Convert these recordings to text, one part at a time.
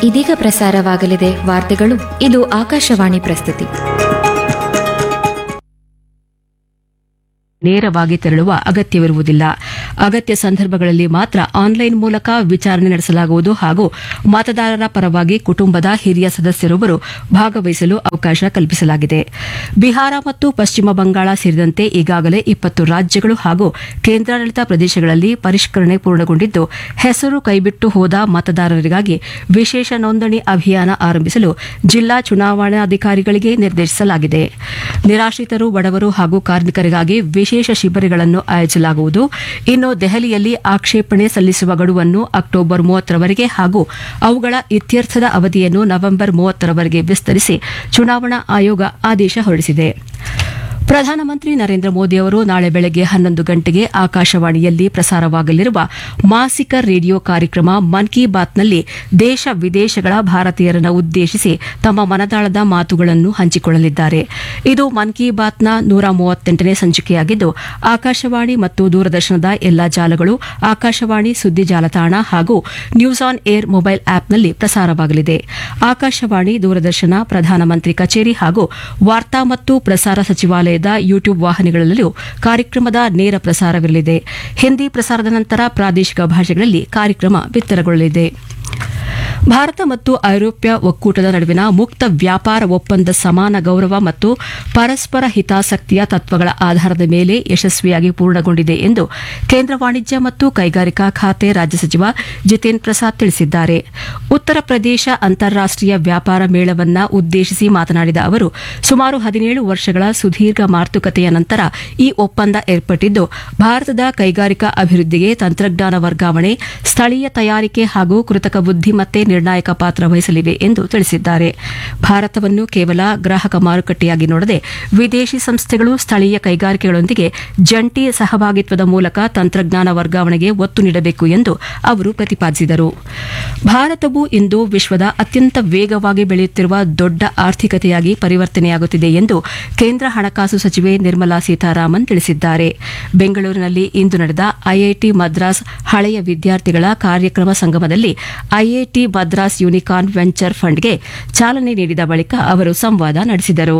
ಇದೀಗ ಪ್ರಸಾರವಾಗಲಿದೆ ವಾರ್ತೆಗಳು ಇದು ಆಕಾಶವಾಣಿ ಪ್ರಸ್ತುತಿ ನೇರವಾಗಿ ತೆರಳುವ ಅಗತ್ಯವಿರುವುದಿಲ್ಲ ಅಗತ್ಯ ಸಂದರ್ಭಗಳಲ್ಲಿ ಮಾತ್ರ ಆನ್ಲೈನ್ ಮೂಲಕ ವಿಚಾರಣೆ ನಡೆಸಲಾಗುವುದು ಹಾಗೂ ಮತದಾರರ ಪರವಾಗಿ ಕುಟುಂಬದ ಹಿರಿಯ ಸದಸ್ಯರೊಬ್ಬರು ಭಾಗವಹಿಸಲು ಅವಕಾಶ ಕಲ್ಪಿಸಲಾಗಿದೆ ಬಿಹಾರ ಮತ್ತು ಪಶ್ಚಿಮ ಬಂಗಾಳ ಸೇರಿದಂತೆ ಈಗಾಗಲೇ ಇಪ್ಪತ್ತು ರಾಜ್ಯಗಳು ಹಾಗೂ ಕೇಂದ್ರಾಡಳಿತ ಪ್ರದೇಶಗಳಲ್ಲಿ ಪರಿಷ್ಕರಣೆ ಪೂರ್ಣಗೊಂಡಿದ್ದು ಹೆಸರು ಕೈಬಿಟ್ಟು ಹೋದ ಮತದಾರರಿಗಾಗಿ ವಿಶೇಷ ನೋಂದಣಿ ಅಭಿಯಾನ ಆರಂಭಿಸಲು ಜಿಲ್ಲಾ ಚುನಾವಣಾಧಿಕಾರಿಗಳಿಗೆ ನಿರ್ದೇಶಿಸಲಾಗಿದೆ ನಿರಾಶ್ರಿತರು ಬಡವರು ಹಾಗೂ ಕಾರ್ಮಿಕರಿಗಾಗಿ ವಿಶೇಷ ಶಿಬಿರಗಳನ್ನು ಆಯೋಜಿಸಲಾಗುವುದು ಇನ್ನು ದೆಹಲಿಯಲ್ಲಿ ಆಕ್ಷೇಪಣೆ ಸಲ್ಲಿಸುವ ಗಡುವನ್ನು ಅಕ್ಟೋಬರ್ ಮೂವತ್ತರವರೆಗೆ ಹಾಗೂ ಅವುಗಳ ಇತ್ಯರ್ಥದ ಅವಧಿಯನ್ನು ನವೆಂಬರ್ ಮೂವತ್ತರವರೆಗೆ ವಿಸ್ತರಿಸಿ ಚುನಾವಣಾ ಆಯೋಗ ಆದೇಶ ಹೊರಡಿಸಿದೆ ಪ್ರಧಾನಮಂತ್ರಿ ನರೇಂದ್ರ ಮೋದಿ ಅವರು ನಾಳೆ ಬೆಳಗ್ಗೆ ಹನ್ನೊಂದು ಗಂಟೆಗೆ ಆಕಾಶವಾಣಿಯಲ್ಲಿ ಪ್ರಸಾರವಾಗಲಿರುವ ಮಾಸಿಕ ರೇಡಿಯೋ ಕಾರ್ಯಕ್ರಮ ಮನ್ ಕಿ ಬಾತ್ನಲ್ಲಿ ದೇಶ ವಿದೇಶಗಳ ಭಾರತೀಯರನ್ನು ಉದ್ದೇಶಿಸಿ ತಮ್ಮ ಮನದಾಳದ ಮಾತುಗಳನ್ನು ಹಂಚಿಕೊಳ್ಳಲಿದ್ದಾರೆ ಇದು ಮನ್ ಕಿ ಬಾತ್ನ ನೂರ ಮೂವತ್ತೆಂಟನೇ ಸಂಚಿಕೆಯಾಗಿದ್ದು ಆಕಾಶವಾಣಿ ಮತ್ತು ದೂರದರ್ಶನದ ಎಲ್ಲಾ ಜಾಲಗಳು ಆಕಾಶವಾಣಿ ಸುದ್ದಿ ಜಾಲತಾಣ ಹಾಗೂ ನ್ಯೂಸ್ ಆನ್ ಏರ್ ಮೊಬೈಲ್ ಆಪ್ನಲ್ಲಿ ಪ್ರಸಾರವಾಗಲಿದೆ ಆಕಾಶವಾಣಿ ದೂರದರ್ಶನ ಪ್ರಧಾನಮಂತ್ರಿ ಕಚೇರಿ ಹಾಗೂ ವಾರ್ತಾ ಮತ್ತು ಪ್ರಸಾರ ಸಚಿವಾಲಯದ ಯೂಟ್ಯೂಬ್ ವಾಹಿನಿಗಳಲ್ಲೂ ಕಾರ್ಯಕ್ರಮದ ನೇರ ಪ್ರಸಾರವಿರಲಿದೆ ಹಿಂದಿ ಪ್ರಸಾರದ ನಂತರ ಪ್ರಾದೇಶಿಕ ಭಾಷೆಗಳಲ್ಲಿ ಕಾರ್ಯಕ್ರಮ ಬಿತ್ತರಗೊಳ್ಳಲಿದೆ ಭಾರತ ಮತ್ತು ಐರೋಪ್ಯ ಒಕ್ಕೂಟದ ನಡುವಿನ ಮುಕ್ತ ವ್ಯಾಪಾರ ಒಪ್ಪಂದ ಸಮಾನ ಗೌರವ ಮತ್ತು ಪರಸ್ಪರ ಹಿತಾಸಕ್ತಿಯ ತತ್ವಗಳ ಆಧಾರದ ಮೇಲೆ ಯಶಸ್ವಿಯಾಗಿ ಪೂರ್ಣಗೊಂಡಿದೆ ಎಂದು ಕೇಂದ್ರ ವಾಣಿಜ್ಯ ಮತ್ತು ಕೈಗಾರಿಕಾ ಖಾತೆ ರಾಜ್ಯ ಸಚಿವ ಜಿತೇನ್ ಪ್ರಸಾದ್ ತಿಳಿಸಿದ್ದಾರೆ ಉತ್ತರ ಪ್ರದೇಶ ಅಂತಾರಾಷ್ಟೀಯ ವ್ಯಾಪಾರ ಮೇಳವನ್ನ ಉದ್ದೇಶಿಸಿ ಮಾತನಾಡಿದ ಅವರು ಸುಮಾರು ಹದಿನೇಳು ವರ್ಷಗಳ ಸುದೀರ್ಘ ಮಾತುಕತೆಯ ನಂತರ ಈ ಒಪ್ಪಂದ ಏರ್ಪಟ್ಟಿದ್ದು ಭಾರತದ ಕೈಗಾರಿಕಾ ಅಭಿವೃದ್ಧಿಗೆ ತಂತ್ರಜ್ಞಾನ ವರ್ಗಾವಣೆ ಸ್ಥಳೀಯ ತಯಾರಿಕೆ ಹಾಗೂ ಕೃತಕ ಬುದ್ಧಿಮತ್ತೆ ನಿರ್ಣಾಯಕ ಪಾತ್ರ ವಹಿಸಲಿವೆ ಎಂದು ತಿಳಿಸಿದ್ದಾರೆ ಭಾರತವನ್ನು ಕೇವಲ ಗ್ರಾಹಕ ಮಾರುಕಟ್ಟೆಯಾಗಿ ನೋಡದೆ ವಿದೇಶಿ ಸಂಸ್ಥೆಗಳು ಸ್ಥಳೀಯ ಕೈಗಾರಿಕೆಗಳೊಂದಿಗೆ ಜಂಟಿ ಸಹಭಾಗಿತ್ವದ ಮೂಲಕ ತಂತ್ರಜ್ಞಾನ ವರ್ಗಾವಣೆಗೆ ಒತ್ತು ನೀಡಬೇಕು ಎಂದು ಅವರು ಪ್ರತಿಪಾದಿಸಿದರು ಭಾರತವು ಇಂದು ವಿಶ್ವದ ಅತ್ಯಂತ ವೇಗವಾಗಿ ಬೆಳೆಯುತ್ತಿರುವ ದೊಡ್ಡ ಆರ್ಥಿಕತೆಯಾಗಿ ಪರಿವರ್ತನೆಯಾಗುತ್ತಿದೆ ಎಂದು ಕೇಂದ್ರ ಹಣಕಾಸು ಸಚಿವೆ ನಿರ್ಮಲಾ ಸೀತಾರಾಮನ್ ತಿಳಿಸಿದ್ದಾರೆ ಬೆಂಗಳೂರಿನಲ್ಲಿ ಇಂದು ನಡೆದ ಐಐಟಿ ಮದ್ರಾಸ್ ಹಳೆಯ ವಿದ್ಯಾರ್ಥಿಗಳ ಕಾರ್ಯಕ್ರಮ ಸಂಗಮದಲ್ಲಿ ಐಐಟಿ ಮದ್ರಾಸ್ ಯೂನಿಕಾರ್ನ್ ವೆಂಚರ್ ಫಂಡ್ಗೆ ಚಾಲನೆ ನೀಡಿದ ಬಳಿಕ ಅವರು ಸಂವಾದ ನಡೆಸಿದರು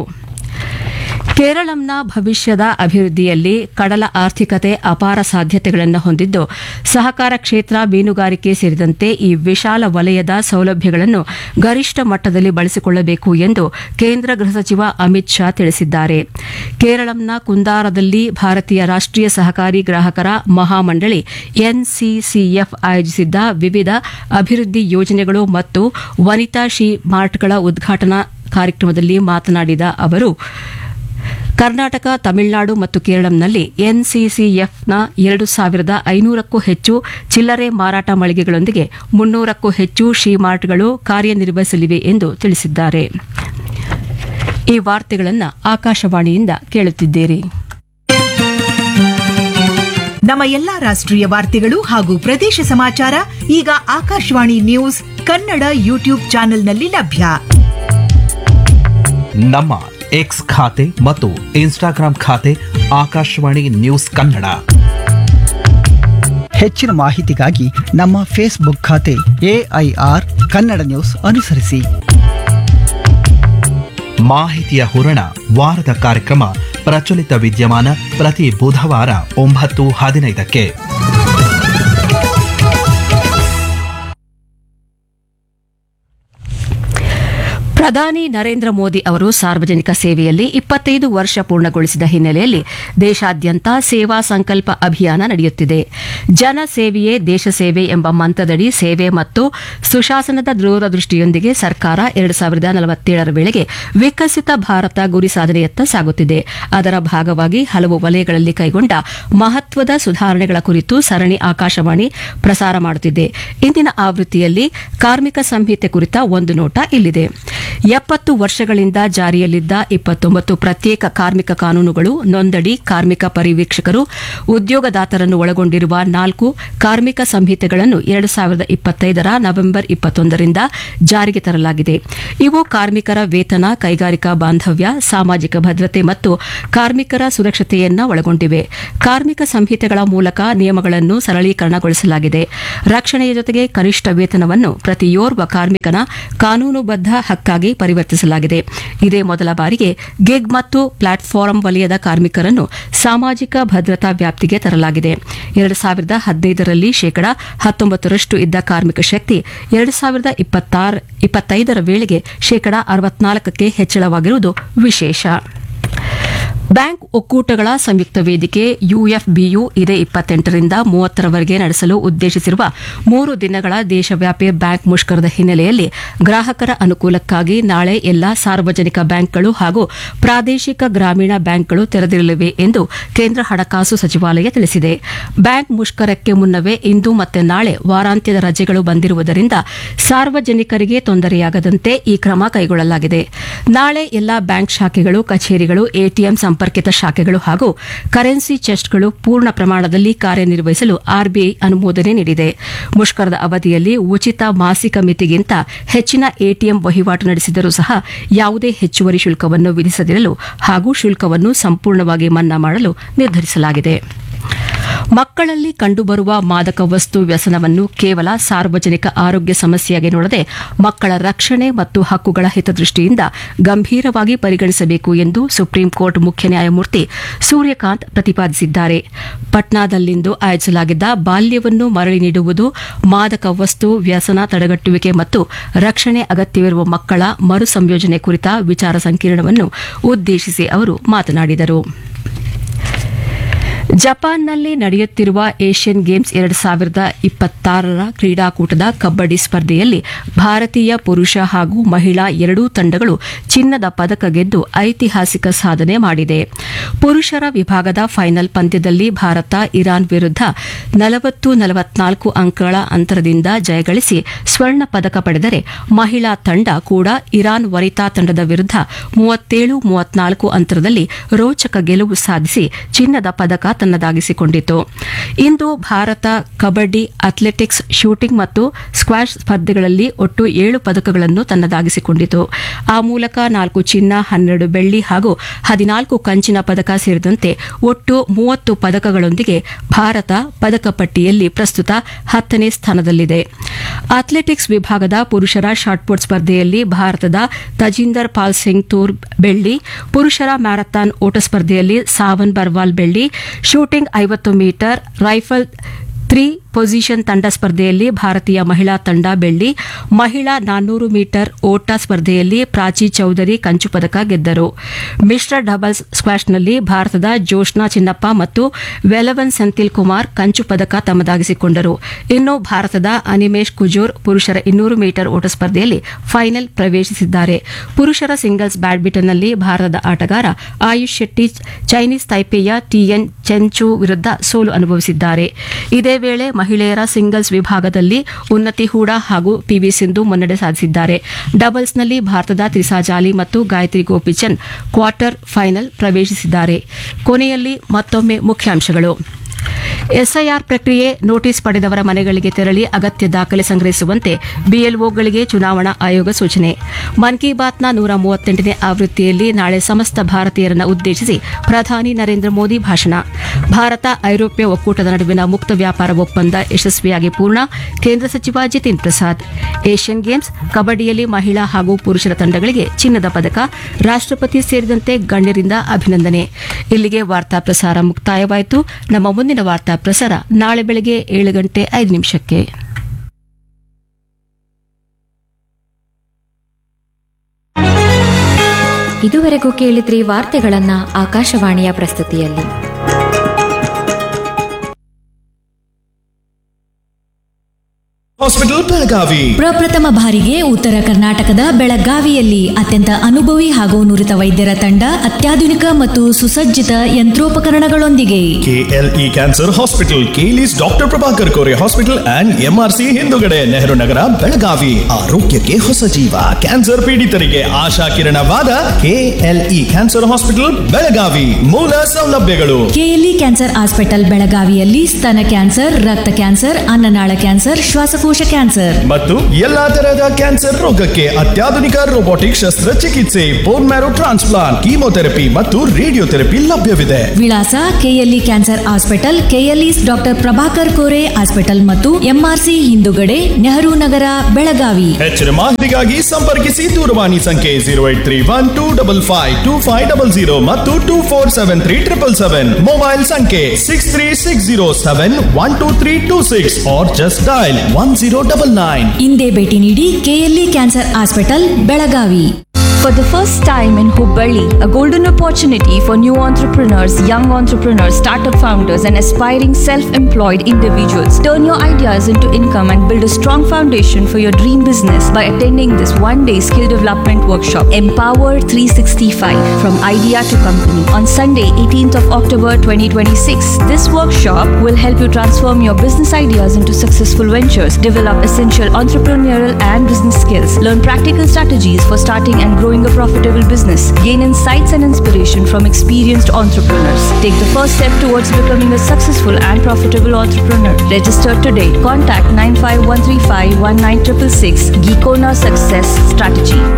ಕೇರಳಂನ ಭವಿಷ್ಯದ ಅಭಿವೃದ್ಧಿಯಲ್ಲಿ ಕಡಲ ಆರ್ಥಿಕತೆ ಅಪಾರ ಸಾಧ್ಯತೆಗಳನ್ನು ಹೊಂದಿದ್ದು ಸಹಕಾರ ಕ್ಷೇತ್ರ ಮೀನುಗಾರಿಕೆ ಸೇರಿದಂತೆ ಈ ವಿಶಾಲ ವಲಯದ ಸೌಲಭ್ಯಗಳನ್ನು ಗರಿಷ್ಠ ಮಟ್ಟದಲ್ಲಿ ಬಳಸಿಕೊಳ್ಳಬೇಕು ಎಂದು ಕೇಂದ್ರ ಗೃಹ ಸಚಿವ ಅಮಿತ್ ಶಾ ತಿಳಿಸಿದ್ದಾರೆ ಕೇರಳಂನ ಕುಂದಾರದಲ್ಲಿ ಭಾರತೀಯ ರಾಷ್ಟೀಯ ಸಹಕಾರಿ ಗ್ರಾಹಕರ ಮಹಾಮಂಡಳಿ ಎನ್ಸಿಸಿಎಫ್ ಆಯೋಜಿಸಿದ್ದ ವಿವಿಧ ಅಭಿವೃದ್ಧಿ ಯೋಜನೆಗಳು ಮತ್ತು ವನಿತಾ ಶಿ ಮಾರ್ಟ್ಗಳ ಉದ್ಘಾಟನಾ ಕಾರ್ಯಕ್ರಮದಲ್ಲಿ ಮಾತನಾಡಿದ ಅವರು ಕರ್ನಾಟಕ ತಮಿಳುನಾಡು ಮತ್ತು ಕೇರಳಂನಲ್ಲಿ ಎನ್ಸಿಸಿಎಫ್ನ ಎರಡು ಸಾವಿರದ ಐನೂರಕ್ಕೂ ಹೆಚ್ಚು ಚಿಲ್ಲರೆ ಮಾರಾಟ ಮಳಿಗೆಗಳೊಂದಿಗೆ ಮುನ್ನೂರಕ್ಕೂ ಹೆಚ್ಚು ಶೀಮಾರ್ಟ್ಗಳು ಕಾರ್ಯನಿರ್ವಹಿಸಲಿವೆ ಎಂದು ತಿಳಿಸಿದ್ದಾರೆ ಈ ವಾರ್ತೆಗಳನ್ನು ಆಕಾಶವಾಣಿಯಿಂದ ಕೇಳುತ್ತಿದ್ದೀರಿ ನಮ್ಮ ಎಲ್ಲಾ ರಾಷ್ಟ್ರೀಯ ವಾರ್ತೆಗಳು ಹಾಗೂ ಪ್ರದೇಶ ಸಮಾಚಾರ ಈಗ ಆಕಾಶವಾಣಿ ನ್ಯೂಸ್ ಕನ್ನಡ ಯೂಟ್ಯೂಬ್ ಚಾನೆಲ್ನಲ್ಲಿ ಲಭ್ಯ ನಮ್ಮ ಎಕ್ಸ್ ಖಾತೆ ಮತ್ತು ಇನ್ಸ್ಟಾಗ್ರಾಂ ಖಾತೆ ಆಕಾಶವಾಣಿ ನ್ಯೂಸ್ ಕನ್ನಡ ಹೆಚ್ಚಿನ ಮಾಹಿತಿಗಾಗಿ ನಮ್ಮ ಫೇಸ್ಬುಕ್ ಖಾತೆ ಎಐಆರ್ ಕನ್ನಡ ನ್ಯೂಸ್ ಅನುಸರಿಸಿ ಮಾಹಿತಿಯ ಹೂರಣ ವಾರದ ಕಾರ್ಯಕ್ರಮ ಪ್ರಚಲಿತ ವಿದ್ಯಮಾನ ಪ್ರತಿ ಬುಧವಾರ ಒಂಬತ್ತು ಹದಿನೈದಕ್ಕೆ ಪ್ರಧಾನಿ ನರೇಂದ್ರ ಮೋದಿ ಅವರು ಸಾರ್ವಜನಿಕ ಸೇವೆಯಲ್ಲಿ ಇಪ್ಪತ್ತೈದು ವರ್ಷ ಪೂರ್ಣಗೊಳಿಸಿದ ಹಿನ್ನೆಲೆಯಲ್ಲಿ ದೇಶಾದ್ಯಂತ ಸೇವಾ ಸಂಕಲ್ಪ ಅಭಿಯಾನ ನಡೆಯುತ್ತಿದೆ ಜನ ಸೇವೆಯೇ ದೇಶ ಸೇವೆ ಎಂಬ ಮಂತ್ರದಡಿ ಸೇವೆ ಮತ್ತು ಸುಶಾಸನದ ದೂರದೃಷ್ಟಿಯೊಂದಿಗೆ ಸರ್ಕಾರ ಎರಡು ಸಾವಿರದ ನಲವತ್ತೇಳರ ವೇಳೆಗೆ ವಿಕಸಿತ ಭಾರತ ಗುರಿ ಸಾಧನೆಯತ್ತ ಸಾಗುತ್ತಿದೆ ಅದರ ಭಾಗವಾಗಿ ಹಲವು ವಲಯಗಳಲ್ಲಿ ಕೈಗೊಂಡ ಮಹತ್ವದ ಸುಧಾರಣೆಗಳ ಕುರಿತು ಸರಣಿ ಆಕಾಶವಾಣಿ ಪ್ರಸಾರ ಮಾಡುತ್ತಿದೆ ಇಂದಿನ ಆವೃತ್ತಿಯಲ್ಲಿ ಕಾರ್ಮಿಕ ಸಂಹಿತೆ ಕುರಿತ ಒಂದು ನೋಟ ಇಲ್ಲಿದೆ ಎಪ್ಪತ್ತು ವರ್ಷಗಳಿಂದ ಜಾರಿಯಲ್ಲಿದ್ದ ಇಪ್ಪತ್ತೊಂಬತ್ತು ಪ್ರತ್ಯೇಕ ಕಾರ್ಮಿಕ ಕಾನೂನುಗಳು ನೊಂದಣಿ ಕಾರ್ಮಿಕ ಪರಿವೀಕ್ಷಕರು ಉದ್ಯೋಗದಾತರನ್ನು ಒಳಗೊಂಡಿರುವ ನಾಲ್ಕು ಕಾರ್ಮಿಕ ಸಂಹಿತೆಗಳನ್ನು ಎರಡು ಸಾವಿರದ ಇಪ್ಪತ್ತೈದರ ನವೆಂಬರ್ ಇಪ್ಪತ್ತೊಂದರಿಂದ ಜಾರಿಗೆ ತರಲಾಗಿದೆ ಇವು ಕಾರ್ಮಿಕರ ವೇತನ ಕೈಗಾರಿಕಾ ಬಾಂಧವ್ಯ ಸಾಮಾಜಿಕ ಭದ್ರತೆ ಮತ್ತು ಕಾರ್ಮಿಕರ ಸುರಕ್ಷತೆಯನ್ನ ಒಳಗೊಂಡಿವೆ ಕಾರ್ಮಿಕ ಸಂಹಿತೆಗಳ ಮೂಲಕ ನಿಯಮಗಳನ್ನು ಸರಳೀಕರಣಗೊಳಿಸಲಾಗಿದೆ ರಕ್ಷಣೆಯ ಜೊತೆಗೆ ಕನಿಷ್ಠ ವೇತನವನ್ನು ಪ್ರತಿಯೋರ್ವ ಕಾರ್ಮಿಕನ ಕಾನೂನುಬದ್ಧ ಹಕ್ಕಾಗಿ ಪರಿವರ್ತಿಸಲಾಗಿದೆ ಇದೇ ಮೊದಲ ಬಾರಿಗೆ ಗಿಗ್ ಮತ್ತು ಪ್ಲಾಟ್ಫಾರ್ಮ್ ವಲಯದ ಕಾರ್ಮಿಕರನ್ನು ಸಾಮಾಜಿಕ ಭದ್ರತಾ ವ್ಯಾಪ್ತಿಗೆ ತರಲಾಗಿದೆ ಎರಡು ಸಾವಿರದ ಹದಿನೈದರಲ್ಲಿ ಶೇಕಡಾ ಹತ್ತೊಂಬತ್ತರಷ್ಟು ಇದ್ದ ಕಾರ್ಮಿಕ ಶಕ್ತಿ ಎರಡು ಸಾವಿರದ ಇಪ್ಪತ್ತಾರು ಇಪ್ಪತ್ತೈದರ ವೇಳೆಗೆ ಶೇಕಡಾ ಅರವತ್ನಾಲ್ಕಕ್ಕೆ ಹೆಚ್ಚಳವಾಗಿರುವುದು ವಿಶೇಷ ಬ್ಯಾಂಕ್ ಒಕ್ಕೂಟಗಳ ಸಂಯುಕ್ತ ವೇದಿಕೆ ಯುಎಫ್ಬಿಯು ಇದೇ ಇಪ್ಪತ್ತೆಂಟರಿಂದ ಮೂವತ್ತರವರೆಗೆ ನಡೆಸಲು ಉದ್ದೇಶಿಸಿರುವ ಮೂರು ದಿನಗಳ ದೇಶವ್ಯಾಪಿ ಬ್ಯಾಂಕ್ ಮುಷ್ಕರದ ಹಿನ್ನೆಲೆಯಲ್ಲಿ ಗ್ರಾಹಕರ ಅನುಕೂಲಕ್ಕಾಗಿ ನಾಳೆ ಎಲ್ಲಾ ಸಾರ್ವಜನಿಕ ಬ್ಯಾಂಕ್ಗಳು ಹಾಗೂ ಪ್ರಾದೇಶಿಕ ಗ್ರಾಮೀಣ ಬ್ಯಾಂಕ್ಗಳು ತೆರೆದಿರಲಿವೆ ಎಂದು ಕೇಂದ್ರ ಹಣಕಾಸು ಸಚಿವಾಲಯ ತಿಳಿಸಿದೆ ಬ್ಯಾಂಕ್ ಮುಷ್ಕರಕ್ಕೆ ಮುನ್ನವೇ ಇಂದು ಮತ್ತೆ ನಾಳೆ ವಾರಾಂತ್ಯದ ರಜೆಗಳು ಬಂದಿರುವುದರಿಂದ ಸಾರ್ವಜನಿಕರಿಗೆ ತೊಂದರೆಯಾಗದಂತೆ ಈ ಕ್ರಮ ಕೈಗೊಳ್ಳಲಾಗಿದೆ ನಾಳೆ ಎಲ್ಲಾ ಬ್ಯಾಂಕ್ ಶಾಖೆಗಳು ಕಚೇರಿಗಳು ಎಟಿಎಂ ಸಂಪರ್ಕಿತ ಶಾಖೆಗಳು ಹಾಗೂ ಕರೆನ್ಸಿ ಚೆಸ್ಟ್ಗಳು ಪೂರ್ಣ ಪ್ರಮಾಣದಲ್ಲಿ ಕಾರ್ಯನಿರ್ವಹಿಸಲು ಆರ್ಬಿಐ ಅನುಮೋದನೆ ನೀಡಿದೆ ಮುಷ್ಕರದ ಅವಧಿಯಲ್ಲಿ ಉಚಿತ ಮಾಸಿಕ ಮಿತಿಗಿಂತ ಹೆಚ್ಚಿನ ಎಟಿಎಂ ವಹಿವಾಟು ನಡೆಸಿದರೂ ಸಹ ಯಾವುದೇ ಹೆಚ್ಚುವರಿ ಶುಲ್ಕವನ್ನು ವಿಧಿಸದಿರಲು ಹಾಗೂ ಶುಲ್ಕವನ್ನು ಸಂಪೂರ್ಣವಾಗಿ ಮನ್ನಾ ಮಾಡಲು ನಿರ್ಧರಿಸಲಾಗಿದೆ ಮಕ್ಕಳಲ್ಲಿ ಕಂಡುಬರುವ ಮಾದಕ ವಸ್ತು ವ್ಯಸನವನ್ನು ಕೇವಲ ಸಾರ್ವಜನಿಕ ಆರೋಗ್ಯ ಸಮಸ್ಯೆಯಾಗಿ ನೋಡದೆ ಮಕ್ಕಳ ರಕ್ಷಣೆ ಮತ್ತು ಹಕ್ಕುಗಳ ಹಿತದೃಷ್ಟಿಯಿಂದ ಗಂಭೀರವಾಗಿ ಪರಿಗಣಿಸಬೇಕು ಎಂದು ಸುಪ್ರೀಂ ಕೋರ್ಟ್ ಮುಖ್ಯ ನ್ಯಾಯಮೂರ್ತಿ ಸೂರ್ಯಕಾಂತ್ ಪ್ರತಿಪಾದಿಸಿದ್ದಾರೆ ಪಟ್ನಾದಲ್ಲಿಂದು ಆಯೋಜಿಸಲಾಗಿದ್ದ ಬಾಲ್ಯವನ್ನು ಮರಳಿ ನೀಡುವುದು ಮಾದಕ ವಸ್ತು ವ್ಯಸನ ತಡೆಗಟ್ಟುವಿಕೆ ಮತ್ತು ರಕ್ಷಣೆ ಅಗತ್ಯವಿರುವ ಮಕ್ಕಳ ಮರು ಸಂಯೋಜನೆ ಕುರಿತ ವಿಚಾರ ಸಂಕಿರಣವನ್ನು ಉದ್ದೇಶಿಸಿ ಅವರು ಮಾತನಾಡಿದರು ಜಪಾನ್ನಲ್ಲಿ ನಡೆಯುತ್ತಿರುವ ಏಷ್ಯನ್ ಗೇಮ್ಸ್ ಎರಡು ಸಾವಿರದ ಇಪ್ಪತ್ತಾರರ ಕ್ರೀಡಾಕೂಟದ ಕಬ್ಬಡಿ ಸ್ಪರ್ಧೆಯಲ್ಲಿ ಭಾರತೀಯ ಪುರುಷ ಹಾಗೂ ಮಹಿಳಾ ಎರಡೂ ತಂಡಗಳು ಚಿನ್ನದ ಪದಕ ಗೆದ್ದು ಐತಿಹಾಸಿಕ ಸಾಧನೆ ಮಾಡಿದೆ ಪುರುಷರ ವಿಭಾಗದ ಫೈನಲ್ ಪಂದ್ಯದಲ್ಲಿ ಭಾರತ ಇರಾನ್ ವಿರುದ್ಧ ನಲವತ್ತು ನಲವತ್ನಾಲ್ಕು ಅಂಕಗಳ ಅಂತರದಿಂದ ಜಯಗಳಿಸಿ ಸ್ವರ್ಣ ಪದಕ ಪಡೆದರೆ ಮಹಿಳಾ ತಂಡ ಕೂಡ ಇರಾನ್ ವನಿತಾ ತಂಡದ ವಿರುದ್ಧ ಮೂವತ್ತೇಳು ಮೂವತ್ನಾಲ್ಕು ಅಂತರದಲ್ಲಿ ರೋಚಕ ಗೆಲುವು ಸಾಧಿಸಿ ಚಿನ್ನದ ಪದಕ ತನ್ನದಾಗಿಸಿಕೊಂಡಿತು ಇಂದು ಭಾರತ ಕಬಡ್ಡಿ ಅಥ್ಲೆಟಿಕ್ಸ್ ಶೂಟಿಂಗ್ ಮತ್ತು ಸ್ಕ್ವಾಷ್ ಸ್ಪರ್ಧೆಗಳಲ್ಲಿ ಒಟ್ಟು ಏಳು ಪದಕಗಳನ್ನು ತನ್ನದಾಗಿಸಿಕೊಂಡಿತು ಆ ಮೂಲಕ ನಾಲ್ಕು ಚಿನ್ನ ಹನ್ನೆರಡು ಬೆಳ್ಳಿ ಹಾಗೂ ಹದಿನಾಲ್ಕು ಕಂಚಿನ ಪದಕ ಸೇರಿದಂತೆ ಒಟ್ಟು ಮೂವತ್ತು ಪದಕಗಳೊಂದಿಗೆ ಭಾರತ ಪದಕ ಪಟ್ಟಿಯಲ್ಲಿ ಪ್ರಸ್ತುತ ಹತ್ತನೇ ಸ್ಥಾನದಲ್ಲಿದೆ ಅಥ್ಲೆಟಿಕ್ಸ್ ವಿಭಾಗದ ಪುರುಷರ ಶಾಟ್ಪುಟ್ ಸ್ಪರ್ಧೆಯಲ್ಲಿ ಭಾರತದ ತಜಿಂದರ್ ಪಾಲ್ ಸಿಂಗ್ ತೂರ್ ಬೆಳ್ಳಿ ಪುರುಷರ ಮ್ಯಾರಥಾನ್ ಓಟ ಸ್ಪರ್ಧೆಯಲ್ಲಿ ಸಾವನ್ ಬರ್ವಾಲ್ ಬೆಳ್ಳಿ ಶೂಟಿಂಗ್ ಐವತ್ತು ಮೀಟರ್ ರೈಫಲ್ ತ್ರೀ ಪೊಸಿಷನ್ ತಂಡ ಸ್ಪರ್ಧೆಯಲ್ಲಿ ಭಾರತೀಯ ಮಹಿಳಾ ತಂಡ ಬೆಳ್ಳಿ ಮಹಿಳಾ ನಾನ್ನೂರು ಮೀಟರ್ ಓಟ ಸ್ಪರ್ಧೆಯಲ್ಲಿ ಪ್ರಾಚಿ ಚೌಧರಿ ಕಂಚು ಪದಕ ಗೆದ್ದರು ಮಿಶ್ರ ಡಬಲ್ಸ್ ಸ್ಕ್ವಾಷ್ನಲ್ಲಿ ಭಾರತದ ಜೋಷ್ನಾ ಚಿನ್ನಪ್ಪ ಮತ್ತು ವೆಲವನ್ ಸೆಂಥಿಲ್ ಕುಮಾರ್ ಕಂಚು ಪದಕ ತಮ್ಮದಾಗಿಸಿಕೊಂಡರು ಇನ್ನು ಭಾರತದ ಅನಿಮೇಶ್ ಕುಜೂರ್ ಪುರುಷರ ಇನ್ನೂರು ಮೀಟರ್ ಓಟ ಸ್ಪರ್ಧೆಯಲ್ಲಿ ಫೈನಲ್ ಪ್ರವೇಶಿಸಿದ್ದಾರೆ ಪುರುಷರ ಸಿಂಗಲ್ಸ್ ಬ್ಯಾಡ್ಮಿಂಟನ್ನಲ್ಲಿ ಭಾರತದ ಆಟಗಾರ ಆಯುಷ್ ಶೆಟ್ಟಿ ಚೈನೀಸ್ ತೈಪೇಯ ಟಿಎನ್ ಚೆಂಚು ವಿರುದ್ಧ ಸೋಲು ಅನುಭವಿಸಿದ್ದಾರೆ ಇದೇ ವೇಳೆ ಮಹಿಳೆಯರ ಸಿಂಗಲ್ಸ್ ವಿಭಾಗದಲ್ಲಿ ಉನ್ನತಿ ಹೂಡಾ ಹಾಗೂ ಪಿವಿ ಸಿಂಧು ಮುನ್ನಡೆ ಸಾಧಿಸಿದ್ದಾರೆ ಡಬಲ್ಸ್ನಲ್ಲಿ ಭಾರತದ ತ್ರಿಸಾ ಜಾಲಿ ಮತ್ತು ಗಾಯತ್ರಿ ಗೋಪಿಚಂದ್ ಕ್ವಾರ್ಟರ್ ಫೈನಲ್ ಪ್ರವೇಶಿಸಿದ್ದಾರೆ ಕೊನೆಯಲ್ಲಿ ಮತ್ತೊಮ್ಮೆ ಮುಖ್ಯಾಂಶಗಳು ಎಸ್ಐಆರ್ ಪ್ರಕ್ರಿಯೆ ನೋಟಿಸ್ ಪಡೆದವರ ಮನೆಗಳಿಗೆ ತೆರಳಿ ಅಗತ್ಯ ದಾಖಲೆ ಸಂಗ್ರಹಿಸುವಂತೆ ಬಿಎಲ್ಒಗಳಿಗೆ ಚುನಾವಣಾ ಆಯೋಗ ಸೂಚನೆ ಮನ್ ಕಿ ಬಾತ್ನ ನೂರ ಮೂವತ್ತೆಂಟನೇ ಆವೃತ್ತಿಯಲ್ಲಿ ನಾಳೆ ಸಮಸ್ತ ಭಾರತೀಯರನ್ನ ಉದ್ದೇಶಿಸಿ ಪ್ರಧಾನಿ ನರೇಂದ್ರ ಮೋದಿ ಭಾಷಣ ಭಾರತ ಐರೋಪ್ಯ ಒಕ್ಕೂಟದ ನಡುವಿನ ಮುಕ್ತ ವ್ಯಾಪಾರ ಒಪ್ಪಂದ ಯಶಸ್ವಿಯಾಗಿ ಪೂರ್ಣ ಕೇಂದ್ರ ಸಚಿವ ಜಿತಿನ್ ಪ್ರಸಾದ್ ಏಷ್ಯನ್ ಗೇಮ್ಸ್ ಕಬಡ್ಡಿಯಲ್ಲಿ ಮಹಿಳಾ ಹಾಗೂ ಪುರುಷರ ತಂಡಗಳಿಗೆ ಚಿನ್ನದ ಪದಕ ರಾಷ್ಟ್ರಪತಿ ಸೇರಿದಂತೆ ಗಣ್ಯರಿಂದ ಅಭಿನಂದನೆ ಇಲ್ಲಿಗೆ ವಾರ್ತಾ ಪ್ರಸಾರ ಮುಕ್ತಾಯವಾಯಿತು ನಮ್ಮ ಮುಂದಿನ ವಾರ್ತಾ ಪ್ರಸಾರ ನಾಳೆ ಬೆಳಗ್ಗೆ ಏಳು ಗಂಟೆ ಐದು ನಿಮಿಷಕ್ಕೆ ಇದುವರೆಗೂ ಕೇಳಿದ್ರಿ ವಾರ್ತೆಗಳನ್ನ ಆಕಾಶವಾಣಿಯ ಪ್ರಸ್ತುತಿಯಲ್ಲಿ ಹಾಸ್ಪಿಟಲ್ ಬೆಳಗಾವಿ ಪ್ರಪ್ರಥಮ ಬಾರಿಗೆ ಉತ್ತರ ಕರ್ನಾಟಕದ ಬೆಳಗಾವಿಯಲ್ಲಿ ಅತ್ಯಂತ ಅನುಭವಿ ಹಾಗೂ ನುರಿತ ವೈದ್ಯರ ತಂಡ ಅತ್ಯಾಧುನಿಕ ಮತ್ತು ಸುಸಜ್ಜಿತ ಯಂತ್ರೋಪಕರಣಗಳೊಂದಿಗೆ ಕೆಎಲ್ಇ ಕ್ಯಾನ್ಸರ್ ಹಾಸ್ಪಿಟಲ್ ಕೇಲಿಸ್ doctor Prabhakar Kore hospital and MRC ಹಿಂದುಗಡೆ ನೆಹರು ನಗರ ಬೆಳಗಾವಿ ಆರೋಗ್ಯಕ್ಕೆ ಹೊಸ ಜೀವ ಕ್ಯಾನ್ಸರ್ ಪೀಡಿತರಿಗೆ ಆಶಾ ಕಿರಣವಾದ ಕೆಎಲ್ಇ ಕ್ಯಾನ್ಸರ್ ಹಾಸ್ಪಿಟಲ್ ಬೆಳಗಾವಿ ಮೂಲ ಸೌಲಭ್ಯಗಳು ಕೆಎಲ್ಇ ಕ್ಯಾನ್ಸರ್ ಆಸ್ಪಿಟಲ್ ಬೆಳಗಾವಿಯಲ್ಲಿ ಸ್ತನ ಕ್ಯಾನ್ಸರ್ ರಕ್ತ ಕ್ಯಾನ್ಸರ್ ಅನ್ನನಾಳ ಕ್ಯಾನ್ಸರ್ ಶ್ವಾಸಕೋಶ ಕ್ಯಾನ್ಸರ್ ಮತ್ತು ಎಲ್ಲಾ ತರಹದ ಕ್ಯಾನ್ಸರ್ ರೋಗಕ್ಕೆ ಅತ್ಯಾಧುನಿಕ ರೋಬೋಟಿಕ್ ಶಸ್ತ್ರಚಿಕಿತ್ಸೆ ಬೋನ್ ಮ್ಯಾರೋ ಟ್ರಾನ್ಸ್ಪ್ಲಾಂಟ್ ಕೀಮೋಥೆರಪಿ ಮತ್ತು ರೇಡಿಯೋಥೆರಪಿ ಲಭ್ಯವಿದೆ ವಿಳಾಸ KLE cancer hospital KLE doctor Prabhakar Kore hospital ಮತ್ತು ಎಂಆರ್ಸಿ ಹಿಂದುಗಡೆ ನೆಹರು ನಗರ ಬೆಳಗಾವಿ ಹೆಚ್ಚಿನ ಮಾಹಿತಿಗಾಗಿ ಸಂಪರ್ಕಿಸಿ ದೂರವಾಣಿ ಸಂಖ್ಯೆ zero eight three one two double five two five double zero ಮತ್ತು two four seven three triple seven mobile ಸಂಖ್ಯೆ six three six zero seven one two three two six or just dial one zero double nine ಇಂದೇ ಭೇಟಿ ನೀಡಿ KLE cancer hospital Belagavi For the first time in Hubballi, a golden opportunity for new entrepreneurs, young entrepreneurs, startup founders, and aspiring self-employed individuals. Turn your ideas into income and build a strong foundation for your dream business by attending this one-day skill development workshop, Empower 365, from idea to company, on Sunday, 18th of October 2026. This workshop will help you transform your business ideas into successful ventures, develop essential entrepreneurial and business skills, learn practical strategies for starting and growing a profitable business, gain insights and inspiration from experienced entrepreneurs. Take the first step towards becoming a successful and profitable entrepreneur. Register today. Contact 95135 19666 Geekona Success Strategy.